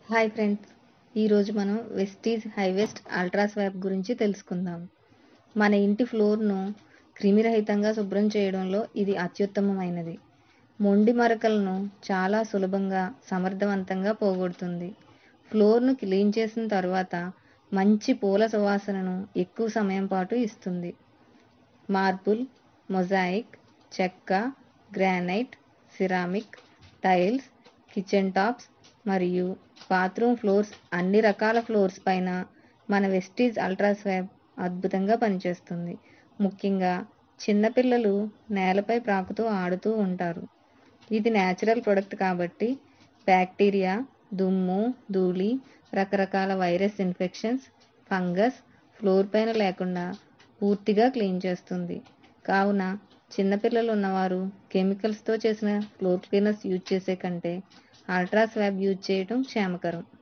hi friends ఈరోజు మనం Vestige హైవెస్ట్ ultra swap గురించి తెలుసుకుందాం మన ఇంటి ఫ్లోర్ను క్రిమిరహితంగా శుభ్రం చేయడంలో ఇది అత్యుత్తమమైనది మొండి మరకలను చాలా సులభంగా సమర్థవంతంగా పోగొడుతుంది ఫ్లోర్ను క్లీన్ చేసిన తర్వాత మంచి పూల సువాసనను ఎక్కువ సమయం పాటు ఇస్తుంది మార్బుల్ మొజాయిక్ చెక్క granite ceramic tiles kitchen tops మరియు బాత్రూమ్ ఫ్లోర్స్ అన్ని రకాల ఫ్లోర్స్ పైన మన వెస్టీజ్ అల్ట్రా స్వాబ్ అద్భుతంగా పనిచేస్తుంది ముఖ్యంగా చిన్నపిల్లలు నేలపై ప్రాకుతూ ఆడుతూ ఉంటారు ఇది న్యాచురల్ ప్రొడక్ట్ కాబట్టి బ్యాక్టీరియా దుమ్ము ధూళి రకరకాల వైరస్ ఇన్ఫెక్షన్స్ ఫంగస్ ఫ్లోర్ పైన లేకుండా పూర్తిగా క్లీన్ చేస్తుంది కావున చిన్నపిల్లలు ఉన్నవారు కెమికల్స్తో చేసిన ఫ్లోర్ క్లీనర్స్ యూజ్ చేసే కంటే అల్ట్రా స్వాబ్ యూజ్ చేయడం క్షేమకరం